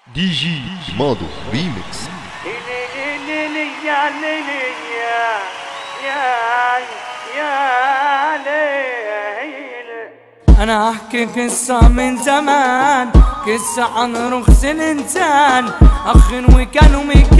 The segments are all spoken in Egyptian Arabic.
دي جي ماضو ريميكس يا ليلي يا يا يا ليل انا احكي قصة من زمان قصة عن رخص الانسان اخ وكان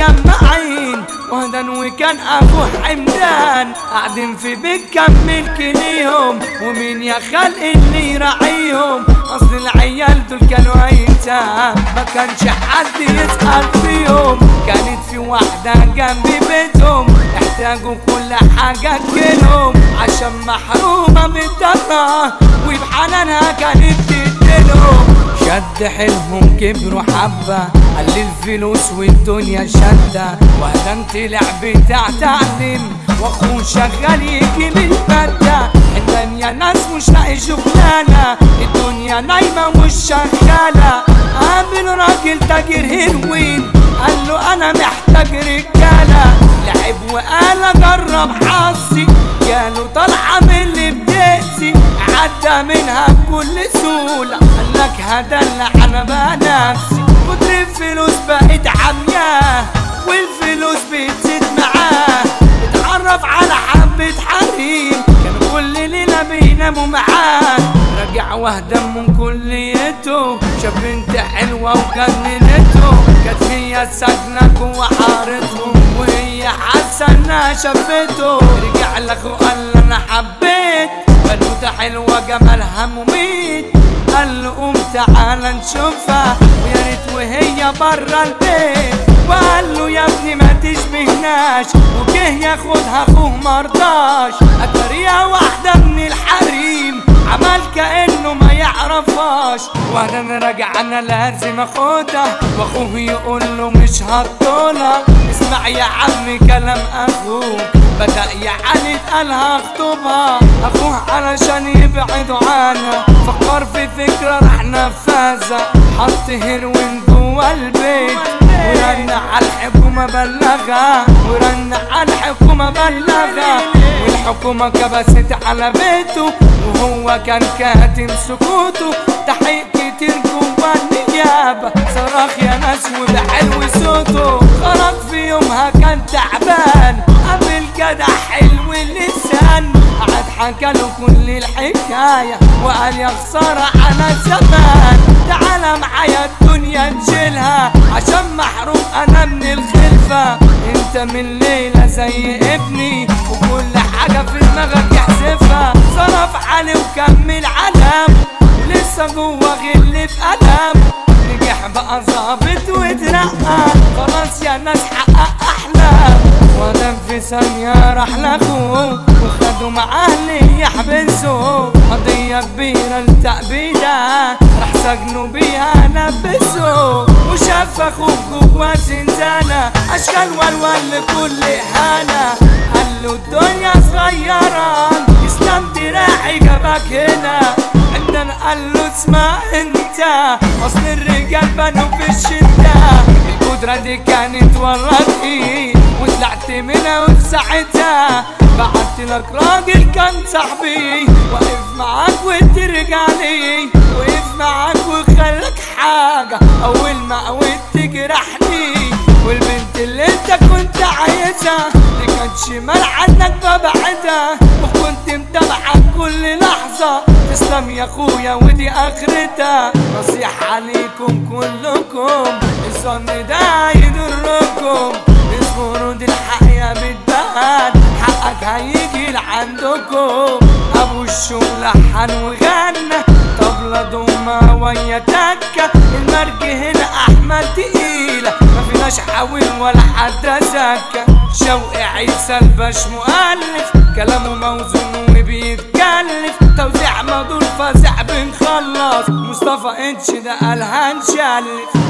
ومجمعين وهدن وكان ابو حمدان قاعدين في بيت كمل كليهم ومين يا خلق اللي يراعيهم اصل العيال دول كانوا ايتام ما كانش حد يسأل فيهم كانت في واحدة جنب بيتهم احتاجوا كل حاجة تجيلهم عشان محرومة من الدرة وبحنانها كانت تديلهم شد حيلهم كبروا حبة قال لي الفلوس والدنيا شدة وهذا طلع بتاع تعليم واخوه شغال يجي من المادة الدنيا ناس مش لاقي شغلانة الدنيا نايمة مش شغالة قابل راجل تاجر هيروين قال له انا محتاج رجالة لعب وقال اجرب حظي جاله طالعة من اللي بتأذي عدى منها بكل سهولة قال لك هدلع انا بقى نفسي كتر الفلوس بقت عمياه والفلوس بتزيد معاه اتعرف على حبة حريم كانوا كل ليلة بيناموا معاه رجع واهدم من كليته شاف بنت حلوة وجننته كانت هي ساكنة جوا حارتهم وهي حاسة انها شافته رجع لاخوه قال له انا حبيت بنوتة حلوة جمالها مميت قال له قوم تعالى نشوفها ويا ريت وهي برا البيت وقال له يا ابني ما تشبهناش وجه ياخدها اخوه مرضاش اتريها واحدة من الحريم عمل كأنه ما يعرفهاش وانا راجع انا لازم اخدها واخوه يقول له مش هطولها اسمع يا عم كلام اخوك بدأ يعني اتقالها اخطبها اخوه علشان يبعدوا عنها فكر في فكرة راح نفذها حط هيروين جوا البيت ورن على الحكومة بلغها ورن على الحكومة بلغها والحكومة كبست على بيته وهو كان كاتم سكوته تحقيق كتير جوا النيابة صراخ يا ناس وبحلو صوته خرج في يومها كان تعبان قابل جدع حلو اللسان قعد حكى له كل الحكاية وقال يا خسارة على زمان تعالى معايا الدنيا نشيلها عشان محروم انا من الخلفة انت من ليلة زي ابني وكل حاجة في دماغك يحذفها صرف عليه وكمل علامه لسه جوا غل في قلم نجح بقى ظابط واترقى خلاص يا ناس حقق احلام ودم في ثانية راح لاخوه وخدوا معاه اللي يحبسوا قضية كبيرة التأبيدة راح سجنوا بيها نبسوا وشاف اخوه جوا زنزانة اشكال والوان لكل اهانة قال له الدنيا صغيرة اسلام دراعي جابك هنا عندنا قال له اسمع انت اصل الرجال بنوا في الشدة القدرة دي كانت وراتي وطلعت منها وفي ساعتها بعت لك راجل كان صاحبي واقف معاك وترجع لي وقف معاك وخلك حاجة اول ما قويت تجرحني والبنت اللي انت كنت عايزها دي كانت شمال عنك ببعدها وكنت متابعك كل لحظة تسلم يا اخويا ودي اخرتها نصيحة عليكم كلكم الظن ده يضركم اصبروا دي الحقيقة بتبان حقك هيجي لعندكم ابو الشغل حن وغنى طبلة ضمة ويا تكة المرج هنا احمد تقيلة ما فيناش حاول ولا حد زكى شوقي عيسى الباش مؤلف كلامه موزون وبيتكلف توزيع مدور فازع بنخلص مصطفى اتش ده قال هنشلف